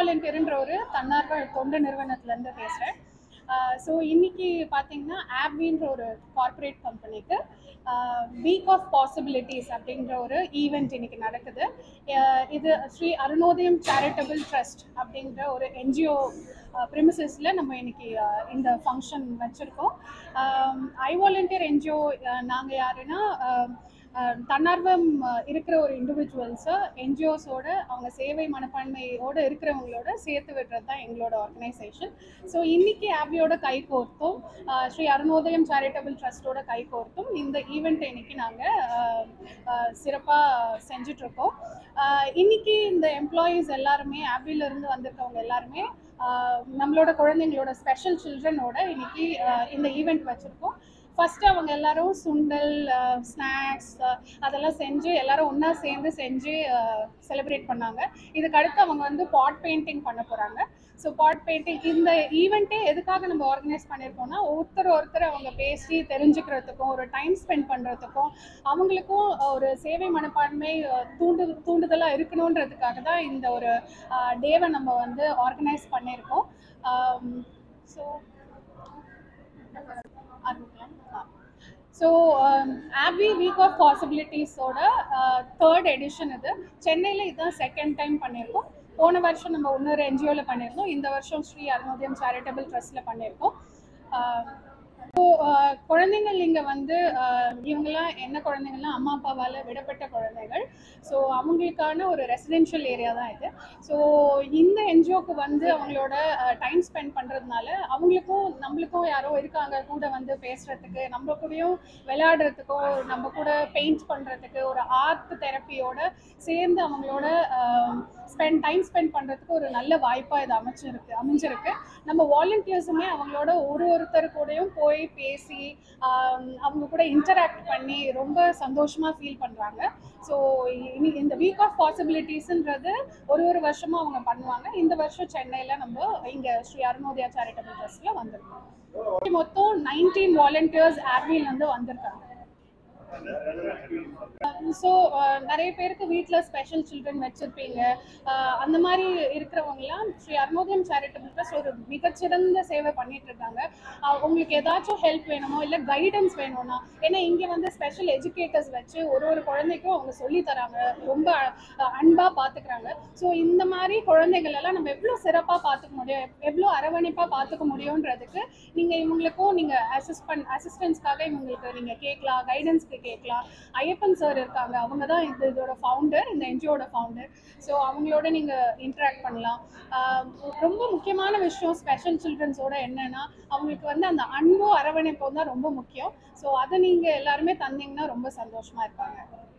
வாலண்டியர்ன்ற ஒரு தன்னார்வ தொண்டு நிறுவனத்துலேருந்து பேசுகிறேன் ஸோ இன்னைக்கு பார்த்தீங்கன்னா ஆப்வின்ற ஒரு கார்ப்பரேட் கம்பெனிக்கு வீக் ஆஃப் பாசிபிலிட்டிஸ் அப்படின்ற ஒரு ஈவெண்ட் இன்னைக்கு நடக்குது அஹ் இது ஸ்ரீ அருணோதயம் சேரிட்டபிள் ட்ரஸ்ட் அப்படின்ற ஒரு என்ஜிஓ ப்ரிமிசஸில் நம்ம இன்னைக்கு அஹ், இந்த ஃபங்க்ஷன் வச்சுருக்கோம் ஐ வாலண்டியர் என்ஜிஓ நாங்கள் யாருன்னா அஹ், அஹ், தன்னார்வம் அஹ், இருக்கிற ஒரு இண்டிவிஜுவல்ஸை என்ஜிஓஸோட அவங்க சேவை மனப்பான்மையோட இருக்கிறவங்களோட சேர்த்து விடுறது தான் எங்களோட ஆர்கனைசேஷன் ஸோ இன்னைக்கு ஆபியோட கை கோர்த்தும் அஹ், ஸ்ரீ அருணோதயம் சேரிட்டபிள் ட்ரஸ்டோட கை கோர்த்தும் இந்த ஈவெண்ட் இன்னைக்கு நாங்கள் சிறப்பாக செஞ்சிட்ருக்கோம் இன்னைக்கு இந்த எம்ப்ளாயீஸ் எல்லாருமே ஆபில இருந்து வந்திருக்கவங்க எல்லாருமே ஆஹ் நம்மளோட குழந்தைங்களோட ஸ்பெஷல் சில்ட்ரனோட இன்னைக்கு ஆஹ் இந்த ஈவெண்ட் வச்சுருக்கோம் ஃபர்ஸ்ட் அவங்க எல்லாரும் சுண்டல் ஸ்நாக்ஸ் அதெல்லாம் செஞ்சு எல்லாரும் ஒன்றா சேர்ந்து செஞ்சு செலிப்ரேட் பண்ணாங்க இதுக்கு அடுத்து அவங்க வந்து பாட் பெயிண்டிங் பண்ண போகிறாங்க ஸோ பாட் பெயிண்டிங் இந்த ஈவெண்ட்டே எதுக்காக நம்ம ஆர்கனைஸ் பண்ணியிருக்கோம்னா ஒருத்தர் ஒருத்தர் அவங்க பேசி தெரிஞ்சுக்கிறதுக்கும் ஒரு டைம் ஸ்பெண்ட் பண்ணுறதுக்கும் அவங்களுக்கும் ஒரு சேவை மனப்பான்மை அஹ், தூண்டு தூண்டுதலாக இருக்கணுன்றதுக்காக தான் இந்த ஒரு டேவை நம்ம வந்து ஆர்கனைஸ் பண்ணியிருக்கோம் ஸோ ஸோ ஆபி வீக் ஆஃப் பாசிபிலிட்டிஸோட தேர்ட் எடிஷன் இது சென்னையில் இதுதான் செகண்ட் டைம் பண்ணியிருக்கோம் போன வருஷம் நம்ம இன்னொரு என்ஜிஓவில் பண்ணியிருந்தோம் இந்த வருஷம் ஸ்ரீ அருணோதயம் சேரிட்டபிள் ட்ரஸ்ட்டில் பண்ணியிருக்கோம் ஸோ குழந்தைங்கள் இங்கே வந்து ஆஹ் இவங்கெல்லாம் என்ன குழந்தைங்கள்லாம் அம்மா அப்பாவால் விடப்பட்ட குழந்தைகள் ஸோ அவங்களுக்கான ஒரு ரெசிடென்ஷியல் ஏரியா தான் இது ஸோ இந்த என்ஜிஓக்கு வந்து அவங்களோட டைம் ஸ்பெண்ட் பண்ணுறதுனால அவங்களுக்கும் நம்மளுக்கும் யாரோ இருக்காங்க கூட வந்து பேசுகிறதுக்கு நம்ம கூடயும் விளையாடுறதுக்கோ நம்ம கூட பெயிண்ட் பண்ணுறதுக்கு ஒரு ஆர்ட் தெரப்பியோட சேர்ந்து அவங்களோட ஸ்பெண்ட் டைம் ஸ்பெண்ட் பண்ணுறதுக்கு ஒரு நல்ல வாய்ப்பாக இது அமைச்சிருக்கு அமைஞ்சிருக்கு நம்ம வாலண்டியர்ஸுமே அவங்களோட ஒரு ஒருத்தர் கூடயும் போய் பேசி ஆம், அவங்க கூட இன்டராக்ட் பண்ணி ரொம்ப சந்தோஷமாக ஃபீல் பண்ணுறாங்க ஸோ இந்த வீக் ஆஃப் பாசிபிலிட்டிஸ்ன்றது ஒரு ஒரு வருஷமும் அவங்க பண்ணுவாங்க இந்த வருஷம் சென்னையில் நம்ம இங்கே ஸ்ரீ அருணோதயா சேரிட்டபிள் ட்ரஸ்ட்டில் வந்திருக்கோம் மொத்தம் நைன்டீன் வாலண்டியர்ஸ் ஆர்விலேருந்து வந்திருக்காங்க ஸோ நிறைய பேருக்கு வீட்டில் ஸ்பெஷல் சில்ட்ரன் வச்சுருப்பீங்க அந்த மாதிரி இருக்கிறவங்கலாம் ஸ்ரீ அருணோதயம் சேரிட்டபிள் ட்ரஸ்ட் ஒரு மிகச்சிறந்த சேவை பண்ணிட்டு இருக்காங்க அஹ் உங்களுக்கு ஏதாச்சும் ஹெல்ப் வேணுமோ இல்லை கைடன்ஸ் வேணும்னா ஏன்னா இங்கே வந்து ஸ்பெஷல் எஜுகேட்டர்ஸ் வச்சு ஒரு ஒரு குழந்தைக்கும் அவங்க சொல்லி தராங்க ரொம்ப அன்பாக பார்த்துக்கிறாங்க ஸோ இந்த மாதிரி குழந்தைகள் எல்லாம் நம்ம எவ்வளோ சிறப்பாக பார்த்துக்க முடியும் எவ்வளோ அரவணைப்பாக பார்த்துக்க முடியுன்றதுக்கு நீங்கள் இவங்களுக்கும் நீங்கள் அசிஸ்ட் பண் அசிஸ்டன்ஸ்க்காக இவங்களுக்கு நீங்கள் கேட்கலாம் கைடன்ஸ்க்கு கேட்கலாம் ஐயப்பன் சார் இருக்காங்க அவங்க தான் இது இதோட ஃபவுண்டர் இந்த என்ஜிஓட ஃபவுண்டர் ஸோ அவங்களோட நீங்கள் இன்ட்ராக்ட் பண்ணலாம் ஆஹ் ரொம்ப முக்கியமான விஷயம் ஸ்பெஷல் சில்ட்ரன்ஸோட என்னன்னா அவங்களுக்கு வந்து அந்த அன்பும் அரவணைப்பும் தான் ரொம்ப முக்கியம் ஸோ அதை நீங்கள் எல்லாருமே தந்தீங்கன்னா ரொம்ப சந்தோஷமாக இருப்பாங்க